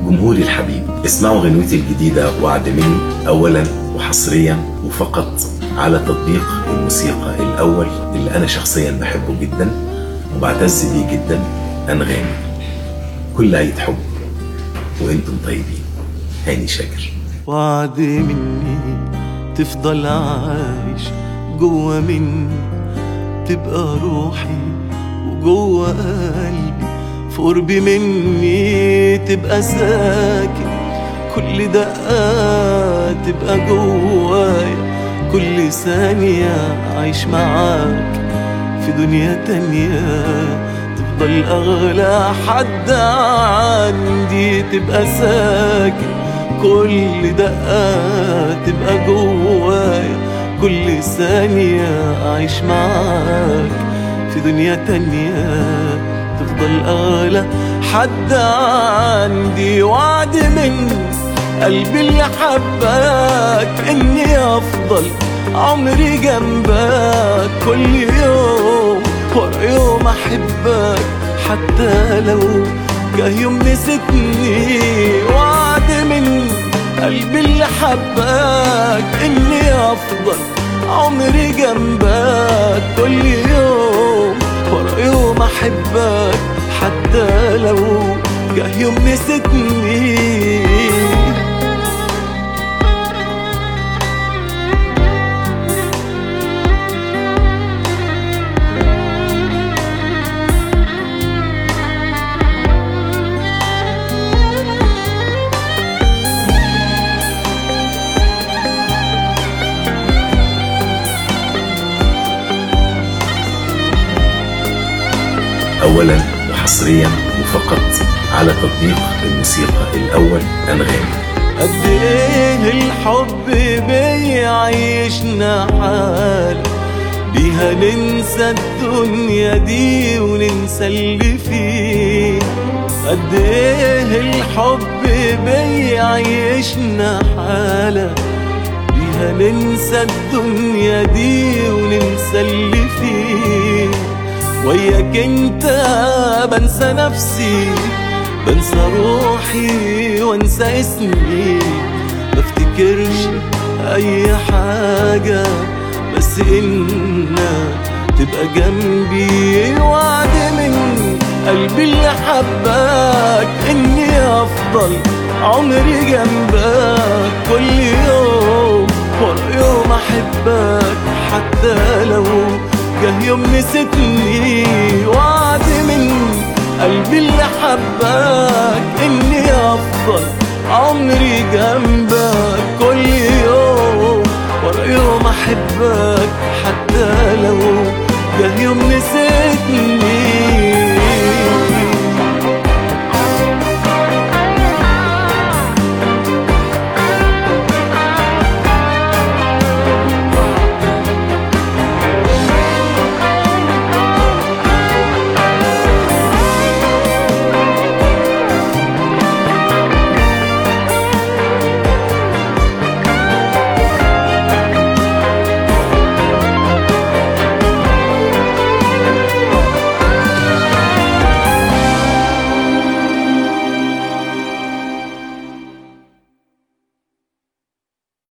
جمهوري الحبيب اسمعوا غنوتي الجديدة وعد مني أولا وحصريا وفقط على تطبيق الموسيقى الأول اللي أنا شخصيا بحبه جدا وبعتز بيه جدا أنغامي كل عيد حب وانتم طيبين هاني شاكر وعد مني تفضل عايش جوا مني تبقى روحي وجوا قلبي في قربي مني تبقى ساكن كل دقة تبقى جوايا كل ثانية عايش معاك في دنيا تانية تفضل أغلى حد عندي تبقى ساكن كل دقة تبقى جوايا كل ثانية أعيش معاك في دنيا تانية تفضل أغلى حد عندي وعد من قلبي اللي حبك إني أفضل عمري جنبك كل يوم ورا يوم أحبك حتى لو جه يوم نسيتني وعد من قلبي اللي حبك إني أفضل عمري جنبك كل يوم ورا يوم أحبك حتى لو جه يوم نسيتني أولا وحصريا وفقط على تطبيق الموسيقى الأول أنغامي قد ايه الحب بيعيشنا حال بيها ننسى الدنيا دي وننسى اللي فيه قد ايه الحب بيعيشنا حالة بيها ننسى الدنيا دي وننسى اللي فيه وياك انت بنسى نفسي بنسى روحي وانسى اسمي بفتكرش اي حاجة بس انك تبقى جنبي وعد من قلبي اللي حبك اني افضل عمري جنبك كل يوم ورا يوم احبك حتى لو جه يوم نسيتني وعد من قلبي اللي حبك اني افضل عمري جنبك كل يوم ورا يوم احبك